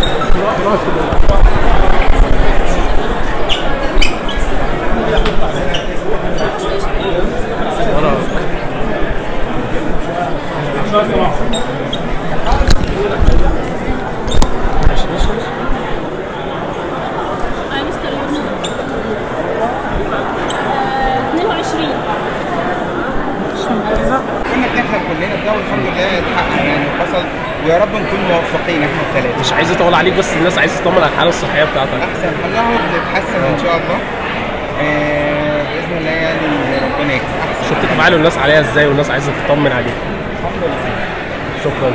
انا مستر يوسف آه، 22 كنا بنحلم كلنا بده والحمد لله اتحقق يعني وحصل ويا رب نكون موفقين احنا الثلاثه مش عايز اطول عليك بس الناس عايزه تطمن على الحاله الصحيه بتاعتك احسن حلها وبتتحسن ان شاء الله آه، باذن الله يعني ربنا يكرم احسن شفت تفاعل الناس عليها ازاي والناس عايزه تطمن عليك الحمد لله شكرا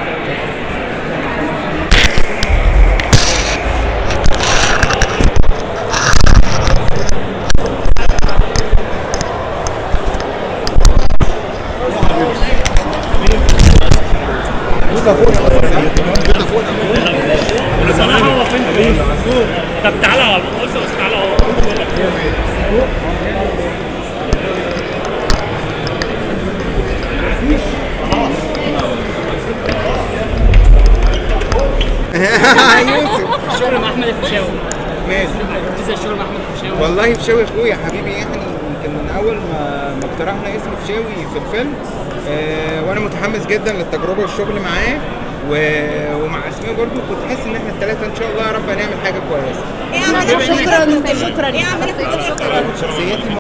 طب تعالى بص بص تعالى اهو يوسف شغل مع احمد الفيشاوي ماشي زي الشغل مع احمد الفيشاوي والله فشاوي اخويا حبيبي يعني يمكن من اول ما ما اقترحنا اسم فشاوي في الفيلم آه وانا متحمس جدا للتجربه والشغل معاه و- ومع اسماء برضو كنت حاسس ان احنا الثلاثه ان شاء الله يا رب هنعمل حاجه كويسه شكرا شكرا ايه عملت شكرا شخصيتي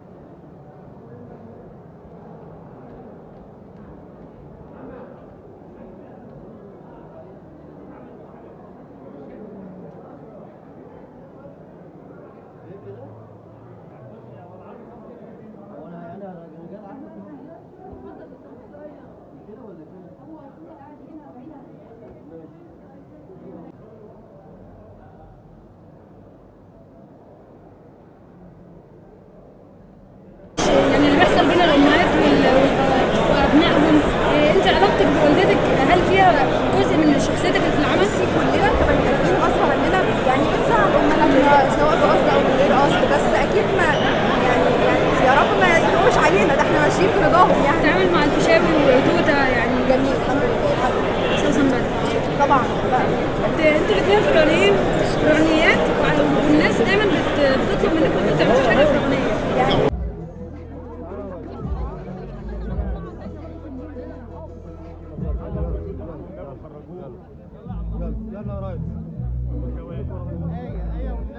يعني اللي بيحصل بين الامهات وال- وال- وابنائهم إيه، انت علاقتك بوالدتك هل فيها جزء من شخصيتك اللي في العمل؟ كلنا كبني ادمين غصب عننا يعني بنزعل امهاتنا سواء بقصد او من غير قصد بس اكيد ما يعني يعني يا رب ما يدومش علينا ده احنا ماشيين برضاهم يعني التعامل مع الفيشاوي وتوته يعني جميل الحمد لله الحمد لله اساسا بدري طبعا بقى انتوا الاثنين فرعونيين فرعونيات والناس دايما بت- بتطلب منكم انتوا تعملوا حاجه فرعونيه يعني يلا يا ريس